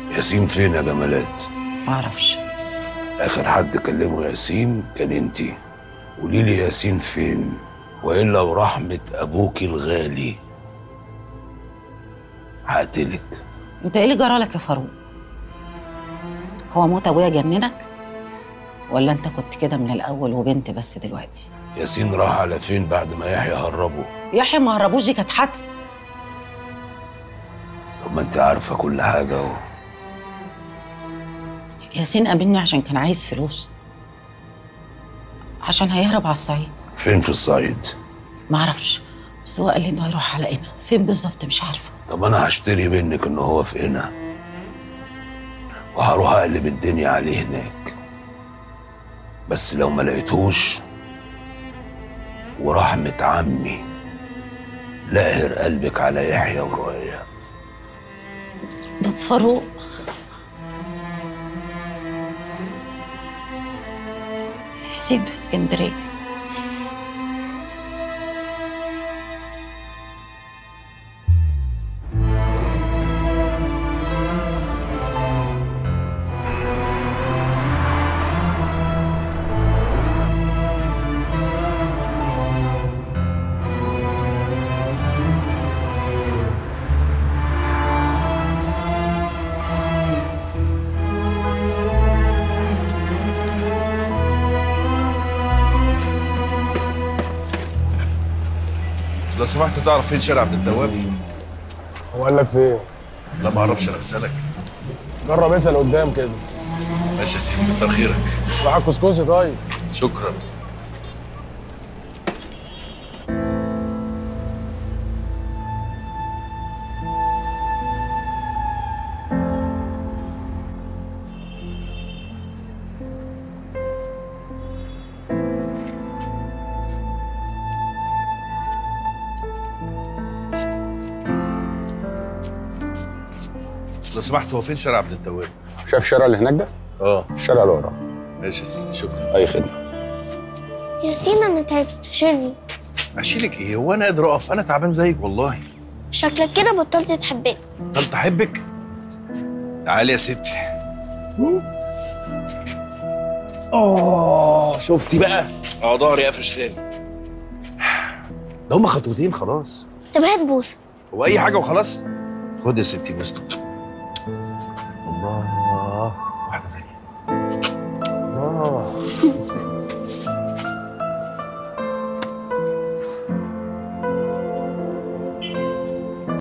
ياسين فين يا جمالات معرفش اخر حد كلمه ياسين كان انتي قولي لي ياسين فين والا ورحمه ابوكي الغالي هقتلك انت ايه اللي جرالك يا فاروق هو موت ابويا جننك ولا انت كنت كده من الاول وبنت بس دلوقتي ياسين راح على فين بعد ما يحيى هربه يحيى ما هربوش دي كانت حادثه طب ما انت عارفه كل حاجه اهو ياسين قابلني عشان كان عايز فلوس عشان هيهرب على الصعيد فين في الصعيد معرفش بس هو قال لي انه هيروح على هنا فين بالظبط مش عارفه طب انا هشتري منك ان هو في هنا وهروح اقلب الدنيا عليه هناك بس لو ما لقيتوش ورحمة عمي لاهر قلبك على يحيى ورؤيا باب فاروق سيب في اسكندريه لو سمحت تعرف فين شارع عبد التواب؟ هو قال لك فين؟ لا ما اعرفش انا بسالك جرب اسال قدام كده ماشي يا سيدي كتر خيرك روح على الكسكسي طيب شكرا لو سمحت هو فين شارع عبد التواب؟ شايف الشارع اللي هناك ده؟ اه الشارع اللي وراه ماشي يا سيدي شكرا اي خدمه ياسين انا تعبت شيلني اشيلك ايه هو انا قادر اقف انا تعبان زيك والله شكلك كده بطلت تحبني بطلت احبك تعالي يا ستي اه شفتي بقى اه ضهري قفش تاني ده هما خطوتين خلاص طب هات بوسه هو اي حاجه وخلاص خد يا ستي بوستو الله واحده ثانيه